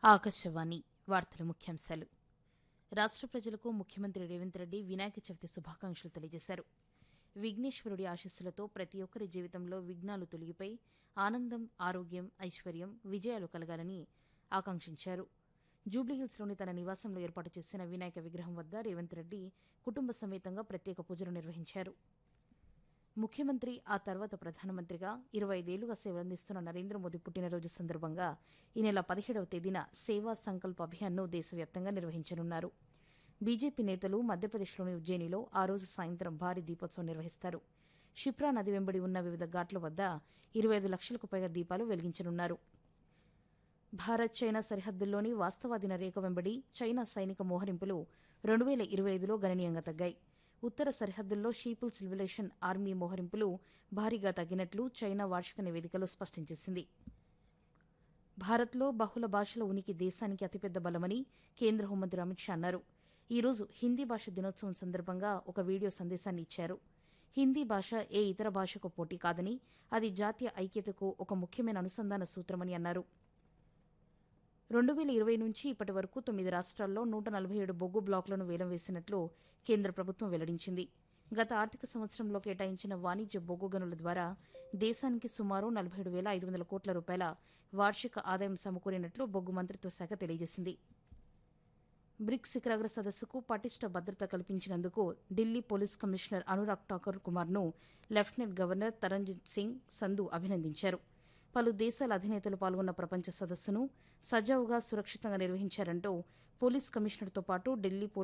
ఆకాశవాణి వార్తల ముఖ్యాంశాలు రాష్ట్ర ప్రజలకు ముఖ్యమంత్రి రేవంత్ రెడ్డి వినాయక చవితి శుభాకాంక్షలు తెలియజేశారు విఘ్నేశ్వరుడి ఆశీస్సులతో ప్రతి ఒక్కరి జీవితంలో విఘ్నాలు తొలగిపోయి ఆనందం ఆరోగ్యం ఐశ్వర్యం విజయాలు కలగాలని ఆకాంక్షించారు జూబ్లీహిల్స్లోని తన నివాసంలో ఏర్పాటు చేసిన వినాయక విగ్రహం వద్ద రేవంత్ రెడ్డి కుటుంబ సమేతంగా ప్రత్యేక పూజలు నిర్వహించారు ముఖ్యమంత్రి ఆ తర్వాత ప్రధానమంత్రిగా ఇరవై ఐదేళ్లుగా సేవలందిస్తున్న నరేంద్ర మోదీ పుట్టినరోజు సందర్భంగా ఈ నెల పదిహేడవ తేదీన సేవా సంకల్ప్ అభియాన్ను దేశవ్యాప్తంగా నిర్వహించనున్నారు బీజేపీ నేతలు మధ్యప్రదేశ్లోని ఉజ్జయినిలో ఆ రోజు సాయంత్రం భారీ దీపోత్సవం నిర్వహిస్తారు షిప్రా నది వెంబడి ఉన్న వివిధ ఘాట్ల వద్ద ఇరవై ఐదు లక్షలకు పైగా దీపాలు వెలిగించనున్నారు భారత్ చైనా సరిహద్దుల్లోని వాస్తవాధీన రేఖ వెంబడి చైనా సైనిక మోహరింపులు రెండు వేల ఇరవై ఐదులో గణనీయంగా తగ్గాయి ఉత్తర సరిహద్దుల్లో షీపుల్స్ లిబరేషన్ ఆర్మీ మోహరింపులు భారీగా తగ్గినట్లు చైనా వార్షిక నివేదికలో స్పష్టం చేసింది భారత్లో బహుళ భాషల ఉనికి దేశానికి అతిపెద్ద బలమని కేంద్ర హోంమంత్రి అమిత్ షా అన్నారు ఈరోజు హిందీ భాష దినోత్సవం సందర్భంగా ఒక వీడియో సందేశాన్ని ఇచ్చారు హిందీ భాష ఏ ఇతర భాషకు పోటీ కాదని అది జాతీయ ఐక్యతకు ఒక ముఖ్యమైన అనుసంధాన సూత్రమని అన్నారు రెండు వేల ఇరవై నుంచి ఇప్పటి వరకు తొమ్మిది రాష్ట్రాల్లో నూట నలభై ఏడు బొగ్గు బ్లాకులను వేలం వేసినట్లు కేంద్ర ప్రభుత్వం వెల్లడించింది గత ఆర్థిక సంవత్సరంలో కేటాయించిన వాణిజ్య బొగ్గు గనుల ద్వారా దేశానికి సుమారు నలభై ఏడు వేల ఐదు వందల కోట్ల రూపాయల వార్షిక ఆదాయం సమకూరినట్లు బొగ్గు మంత్రిత్వ శాఖ తెలియజేసింది బ్రిక్స్ శిఖరాగ్ర సదస్సుకు పటిష్ట భద్రత కల్పించినందుకు ఢిల్లీ పోలీస్ కమిషనర్ అనురాగ్ ఠాకూర్ కుమార్ను లెఫ్టినెంట్ గవర్నర్ తరంజిత్ సింగ్ సంధు అభినందించారు పలు దేశాల అధినేతలు పాల్గొన్న ప్రపంచ సదస్సును సజావుగా సురక్షితంగా నిర్వహించారంటూ పోలీస్ కమిషనర్తో పాటు ఢిల్లీ పోలీస్